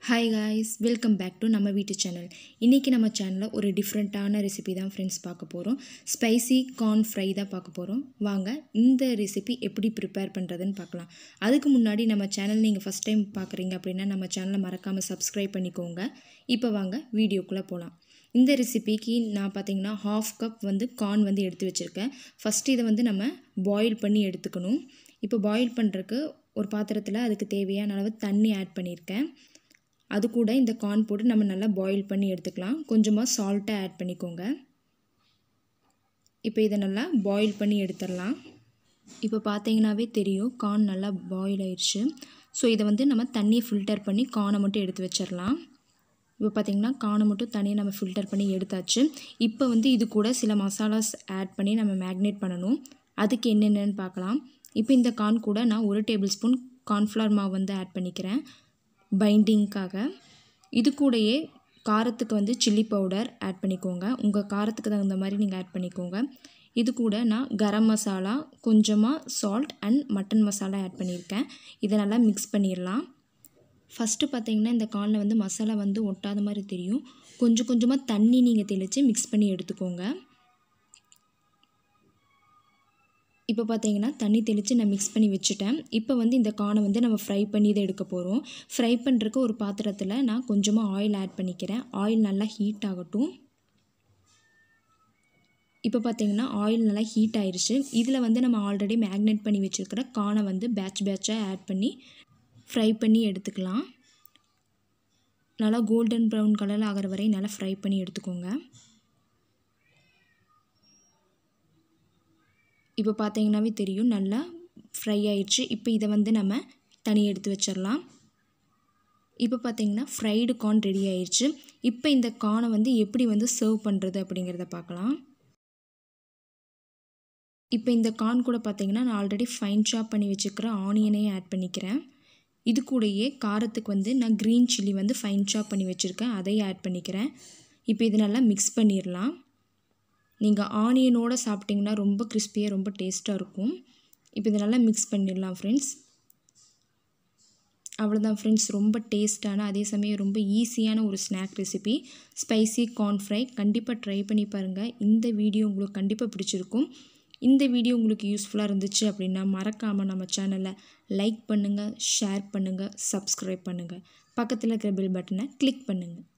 hi guys welcome back to நம்ம வீட்டு channel இன்றைக்கி நம்ம சேனலில் ஒரு டிஃப்ரெண்ட்டான ரெசிபி தான் ஃப்ரெண்ட்ஸ் பார்க்க போகிறோம் ஸ்பைசி கார்ன் ஃப்ரை தான் பார்க்க போகிறோம் வாங்க இந்த ரெசிபி எப்படி ப்ரிப்பேர் பண்ணுறதுன்னு பார்க்கலாம் அதுக்கு முன்னாடி நம்ம சேனல் நீங்கள் ஃபஸ்ட் டைம் பார்க்குறீங்க அப்படின்னா நம்ம சேனலை மறக்காமல் சப்ஸ்கிரைப் பண்ணிக்கோங்க இப்போ வாங்க வீடியோக்குள்ளே போகலாம் இந்த ரெசிபிக்கு நான் பார்த்தீங்கன்னா ஹாஃப் கப் வந்து கார்ன் வந்து எடுத்து வச்சுருக்கேன் ஃபஸ்ட்டு இதை வந்து நம்ம பாயில் பண்ணி எடுத்துக்கணும் இப்போ பாயில் பண்ணுறதுக்கு ஒரு பாத்திரத்தில் அதுக்கு தேவையான அளவு தண்ணி ஆட் பண்ணியிருக்கேன் அது கூட இந்த கார்ன் போட்டு நம்ம நல்லா பாயில் பண்ணி எடுத்துக்கலாம் கொஞ்சமாக சால்ட்டை ஆட் பண்ணிக்கோங்க இப்போ இதை நல்லா பாயில் பண்ணி எடுத்துடலாம் இப்போ பார்த்தீங்கன்னாவே தெரியும் கார்ன் நல்லா பாயில் ஆயிடுச்சு ஸோ இதை வந்து நம்ம தண்ணியை ஃபில்டர் பண்ணி கார்னை மட்டும் எடுத்து வச்சிடலாம் இப்போ பார்த்திங்கன்னா கார்னை மட்டும் தனியாக நம்ம ஃபில்டர் பண்ணி எடுத்தாச்சு இப்போ வந்து இது கூட சில மசாலாஸ் ஆட் பண்ணி நம்ம மேக்னேட் பண்ணணும் அதுக்கு என்னென்னு பார்க்கலாம் இப்போ இந்த கார்ன் கூட நான் ஒரு டேபிள் ஸ்பூன் கார்ன்ஃப்ளவர் மாவு வந்து ஆட் பண்ணிக்கிறேன் பைண்டிங்க்காக இது கூடயே காரத்துக்கு வந்து சில்லி பவுடர் ஆட் பண்ணிக்கோங்க உங்கள் காரத்துக்கு தகுந்த மாதிரி நீங்கள் ஆட் பண்ணிக்கோங்க இது கூட நான் கரம் மசாலா கொஞ்சமாக salt and mutton masala add பண்ணியிருக்கேன் இதை நல்லா மிக்ஸ் பண்ணிடலாம் ஃபஸ்ட்டு பார்த்தீங்கன்னா இந்த காலில் வந்து மசாலா வந்து ஒட்டாத மாதிரி தெரியும் கொஞ்சம் கொஞ்சமாக தண்ணி நீங்கள் தெளித்து மிக்ஸ் பண்ணி எடுத்துக்கோங்க இப்போ பார்த்தீங்கன்னா தண்ணி தெளித்து நான் மிக்ஸ் பண்ணி வச்சுட்டேன் இப்போ வந்து இந்த கானை வந்து நம்ம ஃப்ரை பண்ணி இதை எடுக்க போகிறோம் ஃப்ரை பண்ணுறதுக்கு ஒரு பாத்திரத்தில் நான் கொஞ்சமாக ஆயில் ஆட் பண்ணிக்கிறேன் ஆயில் நல்லா ஹீட் ஆகட்டும் இப்போ பார்த்தீங்கன்னா ஆயில் நல்லா ஹீட் ஆயிடுச்சு இதில் வந்து நம்ம ஆல்ரெடி மேக்னேட் பண்ணி வச்சுருக்கிற கானை வந்து பேட்ச் பேட்சாக ஆட் பண்ணி ஃப்ரை பண்ணி எடுத்துக்கலாம் நல்லா கோல்டன் ப்ரௌன் கலரில் ஆகிற வரை நல்லா ஃப்ரை பண்ணி எடுத்துக்கோங்க இப்போ பார்த்தீங்கன்னாவே தெரியும் நல்லா ஃப்ரை ஆயிடுச்சு இப்போ இதை வந்து நம்ம தனி எடுத்து வச்சிடலாம் இப்போ பார்த்தீங்கன்னா ஃப்ரைடு கார்ன் ரெடி ஆயிடுச்சு இப்போ இந்த கார்னை வந்து எப்படி வந்து சர்வ் பண்ணுறது அப்படிங்கிறத பார்க்கலாம் இப்போ இந்த கார்ன் கூட பார்த்தீங்கன்னா நான் ஆல்ரெடி ஃபைன் சாப் பண்ணி வச்சுக்கிற ஆனியனையும் ஆட் பண்ணிக்கிறேன் இது கூடயே காரத்துக்கு வந்து நான் க்ரீன் சில்லி வந்து ஃபைன் சாப் பண்ணி வச்சுருக்கேன் அதையும் ஆட் பண்ணிக்கிறேன் இப்போ இது நல்லா மிக்ஸ் பண்ணிடலாம் நீங்கள் ஆனியனோடு சாப்பிட்டிங்கன்னா ரொம்ப கிறிஸ்பியாக ரொம்ப டேஸ்ட்டாக இருக்கும் இப்போ இதை நல்லா மிக்ஸ் பண்ணிடலாம் ஃப்ரெண்ட்ஸ் அவ்வளோதான் ஃப்ரெண்ட்ஸ் ரொம்ப டேஸ்ட்டான அதே சமயம் ரொம்ப ஈஸியான ஒரு snack recipe spicy corn fry கண்டிப்பாக ட்ரை பண்ணி பாருங்கள் இந்த வீடியோ உங்களுக்கு கண்டிப்பாக பிடிச்சிருக்கும் இந்த வீடியோ உங்களுக்கு யூஸ்ஃபுல்லாக இருந்துச்சு அப்படின்னா மறக்காமல் நம்ம சேனலை லைக் பண்ணுங்கள் ஷேர் பண்ணுங்கள் சப்ஸ்கிரைப் பண்ணுங்கள் பக்கத்தில் இருக்கிற பெல் பட்டனை கிளிக் பண்ணுங்கள்